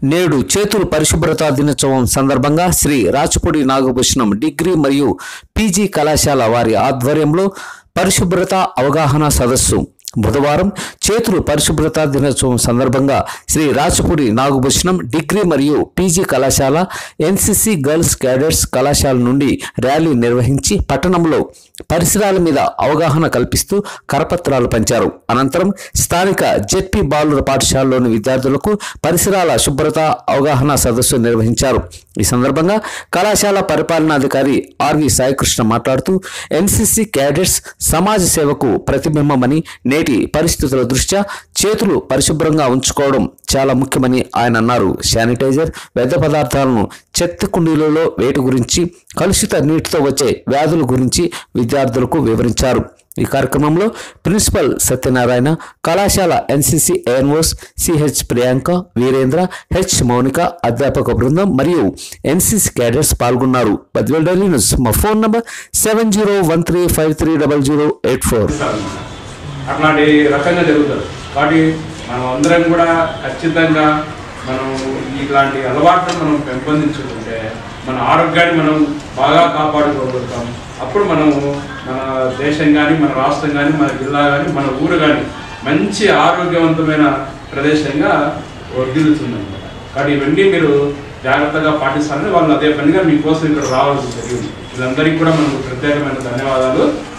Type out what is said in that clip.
నేడు చేతులు పరిశుభ్రత దినోత్సవం సందర్భంగా శ్రీ రాచపూడి నాగభూషణం డిగ్రీ మరియు పీజీ కళాశాల వారి ఆధ్వర్యంలో పరిశుభ్రత అవగాహన సదస్సు బుధవారం చేతులు పరిశుభ్రత దినోత్సవం సందర్భంగా శ్రీ రాచపూడి నాగభూషణం డిగ్రీ మరియు పీజీ కళాశాల ఎన్సిసి గర్ల్స్ క్యాడెట్స్ కళాశాల నుండి ర్యాలీ నిర్వహించి పట్టణంలో పరిసరాల మీద అవగాహన కల్పిస్తూ కరపత్రాలు పంచారు అనంతరం స్థానిక జెడ్పీ బాలుర పాఠశాలలోని విద్యార్థులకు పరిసరాల శుభ్రత అవగాహన సదస్సు నిర్వహించారు ఈ సందర్భంగా కళాశాల పరిపాలనాధికారి ఆర్వి సాయికృష్ణ మాట్లాడుతూ ఎన్సిసి క్యాడెట్స్ సమాజ సేవకు ప్రతిబింబమని నేటి పరిస్థితుల దృష్ట్యా చేతులు పరిశుభ్రంగా ఉంచుకోవడం చాలా ముఖ్యమని ఆయన అన్నారు శానిటైజర్ వ్యర్థ పదార్థాలను చెత్త కుండీలలో వేటి గురించి కలుషిత నీటితో వచ్చే వ్యాధుల గురించి విద్యార్థులకు వివరించారు ఈ కార్యక్రమంలో ప్రిన్సిపల్ సత్యనారాయణ కళాశాల NCC ANOs CH Priyanka Veerendra H Mounika అధ్యాపక బృందం మరియు ఎన్సిసి క్యాడెట్స్ పాల్గొన్నారు బద్వేల్ డైలీ న్యూస్ మా phone number seven zero one three five three double zero eight four అట్లాంటి రకంగా జరుగుతుంది కాబట్టి మనం అందరం కూడా ఖచ్చితంగా మనం ఇట్లాంటి అలవాట్లు మనం పెంపొందించుకుంటే మన ఆరోగ్యాన్ని మనం బాగా కాపాడుకోగలుగుతాం అప్పుడు మనము మన దేశం కానీ మన రాష్ట్రం కానీ మన జిల్లా కానీ మన ఊరు కానీ మంచి ఆరోగ్యవంతమైన ప్రదేశంగా వర్ధిల్లుతుందన్నమాట కాబట్టి ఇవన్నీ మీరు జాగ్రత్తగా పాటిస్తారని వాళ్ళు అదే పనిగా మీకోసం ఇక్కడ రావాల్సి జరిగింది వీళ్ళందరికీ కూడా మనకు ప్రత్యేకమైన ధన్యవాదాలు